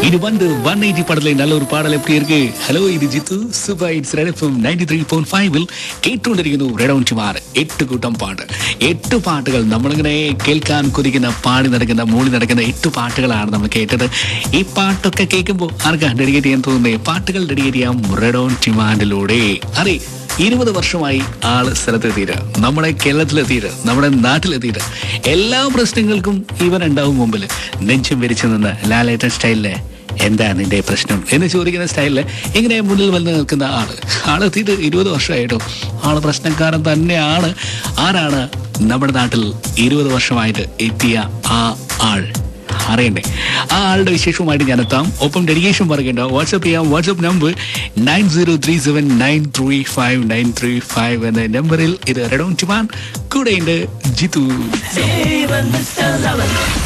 இது வந்து one eighty படத்துல நல்ல ஒரு பாடல் எப்படி இருக்கு ஹலோ இது Jithu super it's Red FM ninety three point ഫൈവിൽ കേട്ടുകൊണ്ടിരിക്കുന്നു റെഡൗൺ ചുമാർ എട്ട് കൂട്ടം പാട്ട് എട്ട് പാട്ടുകൾ നമ്മളിങ്ങനെ കേൾക്കാൻ കൊതിക്കുന്ന പാടി നടക്കുന്ന മൂളി നടക്കുന്ന എട്ട് പാട്ടുകളാണ് നമ്മൾ കേട്ടത് ഈ പാട്ടൊക്കെ കേൾക്കുമ്പോൾ ആർക്കാ ഡെഡിക്കേറ്റ് ചെയ്യാൻ തോന്നുന്നത് പാട്ടുകൾ ഡെഡിക്കേറ്റ് ചെയ്യാം റെഡൗൺ ചുമാറിലൂടെ അതെ ഇരുപത് വർഷമായി ആള് സ്ഥലത്തെത്തിയിട്ട് നമ്മുടെ കേരളത്തിലെത്തിയിട്ട് നമ്മുടെ നാട്ടിലെത്തിയിട്ട് എല്ലാ പ്രശ്നങ്ങൾക്കും ഇവൻ ഉണ്ടാവും മുമ്പിൽ നെഞ്ചും വിരിച്ചു നിന്ന് ലാലേട്ടൻ സ്റ്റൈലിലെ എന്താ നിന്റെ പ്രശ്നം എന്ന് ചോദിക്കുന്ന സ്റ്റൈലില് ഇങ്ങനെ മുന്നിൽ വന്ന് നിൽക്കുന്ന ആള് ആളെത്തിയിട്ട് ഇരുപത് വർഷമായിട്ടും ആള് പ്രശ്നക്കാരൻ തന്നെയാണ് ആരാണ് നമ്മുടെ നാട്ടിൽ ഇരുപത് വർഷമായിട്ട് എത്തിയ ആ ആൾ അറിയണ്ടേ ആ ആളുടെ വിശേഷവുമായിട്ട് ഞാൻ എത്താം ഒപ്പം ഡെഡിക്കേഷൻ പറയേണ്ട വാട്സപ്പ് ചെയ്യാം WhatsApp number nine zero three seven nine three five nine three five എന്ന നമ്പറിൽ ഇത് റെഡോൺ ചുമാൻ കൂടെയുണ്ട് ജിത്തു Hey, Mr. Lover.